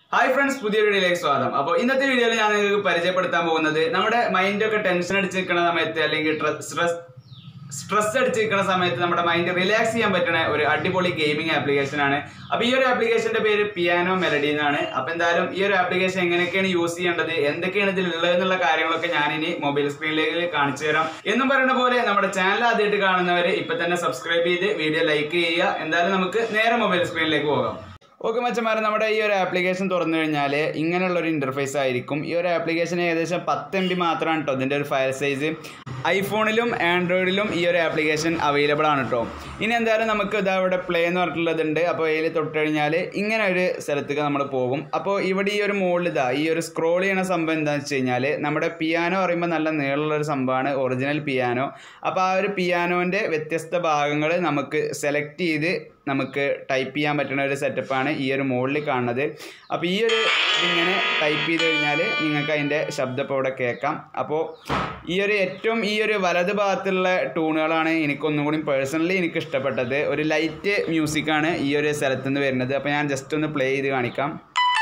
hi friends പുതിയ വീഡിയോയിലേക്ക് സ്വാഗതം അപ്പോൾ ഇന്നത്തെ വീഡിയോയിൽ ഞാൻ നിങ്ങൾക്ക് പരിചയപ്പെടുത്താൻ പോകുന്നത് നമ്മുടെ മൈൻഡൊക്കെ ടെൻഷൻ അടിച്ച് നിൽക്കുന്ന സമയത്ത് അല്ലെങ്കിൽ സ്ട്രെസ് സ്ട്രെസ് അടിച്ച് നിൽക്കുന്ന സമയത്ത് നമ്മുടെ മൈൻഡ് റിലാക്സ് ചെയ്യാൻ പറ്റുന്ന ഒരു അടിപൊളി ഗെയിമിംഗ് ആപ്ലിക്കേഷൻ ആണ് അപ്പോൾ ഈ ഒരു ആപ്ലിക്കേഷന്റെ പേര് പിയാനോ മെലഡി എന്നാണ് അപ്പോൾ എന്തായാലും ഈ ഒരു ആപ്ലിക്കേഷൻ എങ്ങനെയൊക്കെയാണ് യൂസ് ചെയ്യേണ്ടത് എന്തൊക്കെയാണ് ഇതിൽ ഉള്ളത് എന്നുള്ള കാര്യങ്ങളൊക്കെ ഞാൻ ഇനി മൊബൈൽ സ്ക്രീനിലേക്ക് കാണിച്ചു തരാം എന്നും പറയുന്ന പോലെ നമ്മുടെ ചാനൽ ആദ്യമായിട്ട് കാണുന്നവർ ഇപ്പൊ തന്നെ സബ്സ്ക്രൈബ് ചെയ്ത് വീഡിയോ ലൈക്ക് ചെയ്യുക എന്തായാലും നമുക്ക് നേരെ മൊബൈൽ സ്ക്രീനിലേക്ക് പോകാം ഓക്കെ മച്ചന്മാരെ നമ്മുടെ ഈ ഒരു ആപ്ലിക്കേഷൻ തുറന്നു കഴിഞ്ഞാൽ ഇങ്ങനെയുള്ള ഒരു ഇൻ്റർഫേസ് ആയിരിക്കും ഈ ഒരു ആപ്ലിക്കേഷൻ ഏകദേശം പത്ത് എം ബി മാത്രമാണ് കേട്ടോ ഇതിൻ്റെ ഒരു ഫയൽ സൈസ് ഐഫോണിലും ആൻഡ്രോയിഡിലും ഈ ഒരു ആപ്ലിക്കേഷൻ അവൈലബിൾ ആണ് കേട്ടോ ഇനി എന്തായാലും നമുക്ക് ഇതാ ഇവിടെ പ്ലേ എന്ന് പറഞ്ഞിട്ടുള്ളതുണ്ട് അപ്പോൾ അതിൽ തൊട്ട് കഴിഞ്ഞാൽ ഇങ്ങനെ ഒരു സ്ഥലത്തേക്ക് നമ്മൾ പോകും അപ്പോൾ ഇവിടെ ഈ ഒരു മുകളിൽ ഇതാ ഈ ഒരു സ്ക്രോൾ ചെയ്യണ സംഭവം എന്താണെന്ന് വെച്ച് കഴിഞ്ഞാൽ നമ്മുടെ പിയാനോ പറയുമ്പോൾ നല്ല നീളമുള്ള ഒരു സംഭവമാണ് ഒറിജിനൽ പിയാനോ അപ്പോൾ ആ ഒരു പിയാനോൻ്റെ വ്യത്യസ്ത ഭാഗങ്ങൾ നമുക്ക് സെലക്ട് ചെയ്ത് നമുക്ക് ടൈപ്പ് ചെയ്യാൻ പറ്റുന്ന ഒരു സെറ്റപ്പാണ് ഈ ഒരു മുകളിൽ കാണുന്നത് അപ്പോൾ ഈ ഒരു ഇതിങ്ങനെ ടൈപ്പ് ചെയ്ത് കഴിഞ്ഞാൽ നിങ്ങൾക്ക് അതിൻ്റെ ശബ്ദം ഇപ്പോൾ ഇവിടെ കേൾക്കാം അപ്പോൾ ഈ ഒരു ഏറ്റവും ഈ ഒരു വലത് ഭാഗത്തുള്ള ട്യൂണുകളാണ് എനിക്കൊന്നും കൂടി പേഴ്സണലി എനിക്ക് ഇഷ്ടപ്പെട്ടത് ഒരു ലൈറ്റ് മ്യൂസിക്കാണ് ഈ ഒരു സ്ഥലത്ത് നിന്ന് വരുന്നത് അപ്പോൾ ഞാൻ ജസ്റ്റ് ഒന്ന് പ്ലേ ചെയ്ത് കാണിക്കാം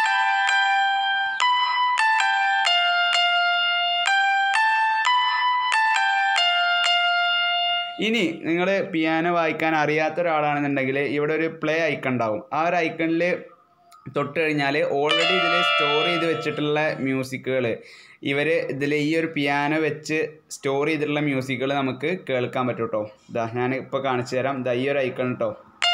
ഇനി നിങ്ങൾ പിയാനോ വായിക്കാൻ അറിയാത്ത ഒരാളാണെന്നുണ്ടെങ്കിൽ ഇവിടെ ഒരു പ്ലേ ഐക്കൺ ഉണ്ടാവും ആ ഒരു ഐക്കണിൽ തൊട്ട് കഴിഞ്ഞാൽ ഓൾറെഡി ഇതിൽ സ്റ്റോർ ചെയ്ത് വെച്ചിട്ടുള്ള മ്യൂസിക്കുകൾ ഇവർ ഇതിൽ ഈ ഒരു പിയാനോ വെച്ച് സ്റ്റോർ ചെയ്തിട്ടുള്ള മ്യൂസിക്കുകൾ നമുക്ക് കേൾക്കാൻ പറ്റും കേട്ടോ ഇതാ ഞാൻ ഇപ്പോൾ കാണിച്ചു തരാം ഇതാ ഈ ഒരു ഐക്കൺ കേട്ടോ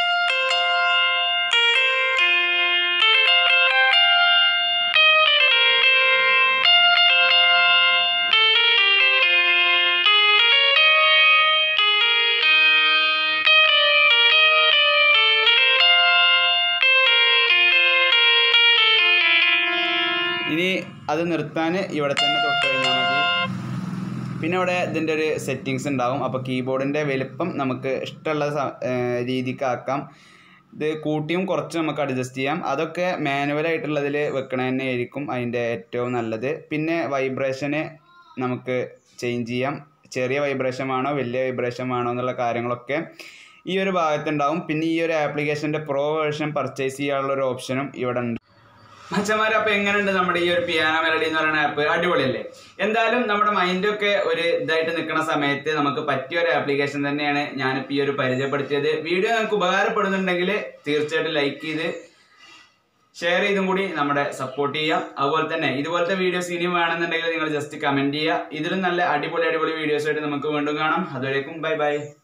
ഇനി അത് നിർത്താൻ ഇവിടെ തന്നെ തൊട്ട് കഴിഞ്ഞാൽ മതി പിന്നെ ഇവിടെ ഇതിൻ്റെ ഒരു സെറ്റിങ്സ് ഉണ്ടാവും അപ്പോൾ കീബോർഡിൻ്റെ വലുപ്പം നമുക്ക് ഇഷ്ടമുള്ള സ- ഏർ രീതിക്കാക്കാം ഇത് കൂട്ടിയും കുറച്ച് നമുക്ക് അഡ്ജസ്റ്റ് ചെയ്യാം അതൊക്കെ മാനുവലായിട്ടുള്ളതിൽ വെക്കണ തന്നെ ആയിരിക്കും അതിൻ്റെ ഏറ്റവും നല്ലത് പിന്നെ വൈബ്രേഷന് നമുക്ക് ചേഞ്ച് ചെയ്യാം ചെറിയ വൈബ്രേഷൻ ആണോ വലിയ വൈബ്രേഷൻ ആണോ എന്നുള്ള കാര്യങ്ങളൊക്കെ ഈ ഒരു ഭാഗത്തുണ്ടാവും പിന്നെ ഈ ഒരു ആപ്ലിക്കേഷൻ്റെ പ്രോ വേർഷൻ പർച്ചേസ് ചെയ്യാനുള്ള ഒരു ഓപ്ഷനും ഇവിടെ ഉണ്ട് മച്ചന്മാരെ അപ്പൊ എങ്ങനെയുണ്ട് നമ്മുടെ ഈ ഒരു പിയാനോ മെലഡി എന്ന് പറയുന്ന ആപ്പ് അടിപൊളിയല്ലേ എന്തായാലും നമ്മുടെ മൈൻഡൊക്കെ ഒരു ഇതായിട്ട് നിൽക്കുന്ന സമയത്ത് നമുക്ക് പറ്റിയ ഒരു ആപ്ലിക്കേഷൻ തന്നെയാണ് ഞാനിപ്പോൾ ഈ ഒരു പരിചയപ്പെടുത്തിയത് വീഡിയോ നിങ്ങൾക്ക് ഉപകാരപ്പെടുന്നുണ്ടെങ്കിൽ തീർച്ചയായിട്ടും ലൈക്ക് ചെയ്ത് ഷെയർ ചെയ്തും കൂടി നമ്മുടെ സപ്പോർട്ട് ചെയ്യാം അതുപോലെ തന്നെ ഇതുപോലത്തെ വീഡിയോസ് ഇനിയും വേണമെന്നുണ്ടെങ്കിൽ നിങ്ങൾ ജസ്റ്റ് കമന്റ് ചെയ്യുക ഇതിലും നല്ല അടിപൊളി അടിപൊളി വീഡിയോസ് ആയിട്ട് നമുക്ക് വീണ്ടും കാണാം അതുവരേക്കും ബൈ ബൈ